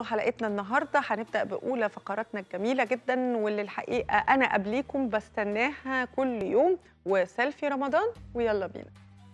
حلقتنا النهارده هنبدا باولى فقراتنا الجميله جدا واللي الحقيقه انا قبليكم بستناها كل يوم وسيلفي رمضان ويلا بينا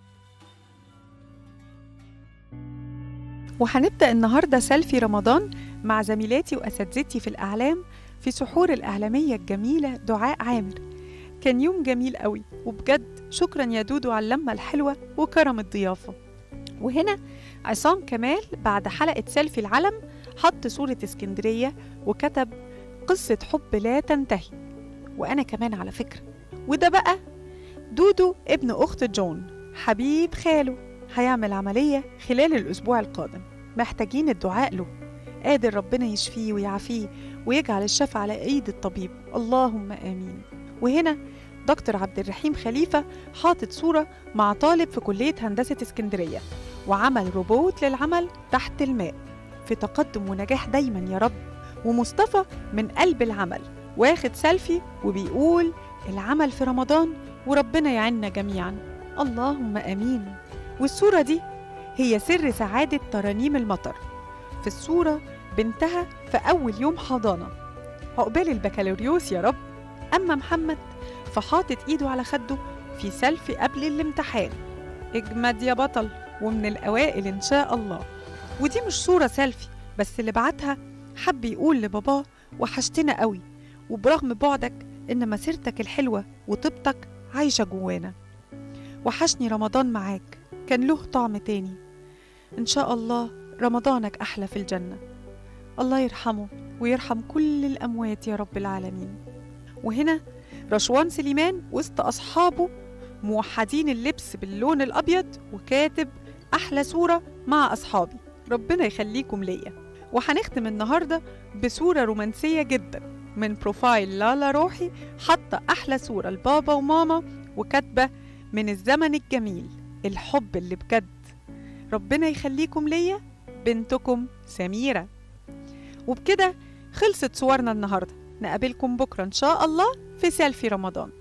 وهنبدا النهارده سيلفي رمضان مع زميلاتي واساتذتي في الاعلام في سحور الاعلاميه الجميله دعاء عامر كان يوم جميل قوي وبجد شكرا يا دودو على اللمه الحلوه وكرم الضيافه وهنا عصام كمال بعد حلقه سيلفي العلم حط صورة اسكندرية وكتب قصة حب لا تنتهي وأنا كمان على فكرة وده بقى دودو ابن أخت جون حبيب خاله هيعمل عملية خلال الأسبوع القادم محتاجين الدعاء له قادر ربنا يشفيه ويعافيه ويجعل الشفاء على ايد الطبيب اللهم امين وهنا دكتور عبد الرحيم خليفه حاطط صوره مع طالب في كليه هندسه اسكندريه وعمل روبوت للعمل تحت الماء في تقدم ونجاح دايما يا رب ومصطفى من قلب العمل واخد سيلفي وبيقول العمل في رمضان وربنا يعيننا جميعا اللهم امين والصوره دي هي سر سعاده ترانيم المطر في الصوره بنتها في اول يوم حضانه عقبال البكالوريوس يا رب اما محمد فحاطط ايده على خده في سيلفي قبل الامتحان اجمد يا بطل ومن الاوائل ان شاء الله ودي مش صورة سيلفي بس اللي بعتها حب يقول لباباه وحشتنا قوي وبرغم بعدك إن مسيرتك الحلوة وطيبتك عايشة جوانا وحشني رمضان معاك كان له طعم تاني إن شاء الله رمضانك أحلى في الجنة الله يرحمه ويرحم كل الأموات يا رب العالمين وهنا رشوان سليمان وسط أصحابه موحدين اللبس باللون الأبيض وكاتب أحلى صورة مع أصحابي ربنا يخليكم ليا وهنختم النهارده بصورة رومانسية جدا من بروفايل لالا روحي حاطة أحلى صورة لبابا وماما وكاتبة من الزمن الجميل الحب اللي بجد ربنا يخليكم ليا بنتكم سميرة وبكده خلصت صورنا النهاردة نقابلكم بكرة إن شاء الله في سيلفي رمضان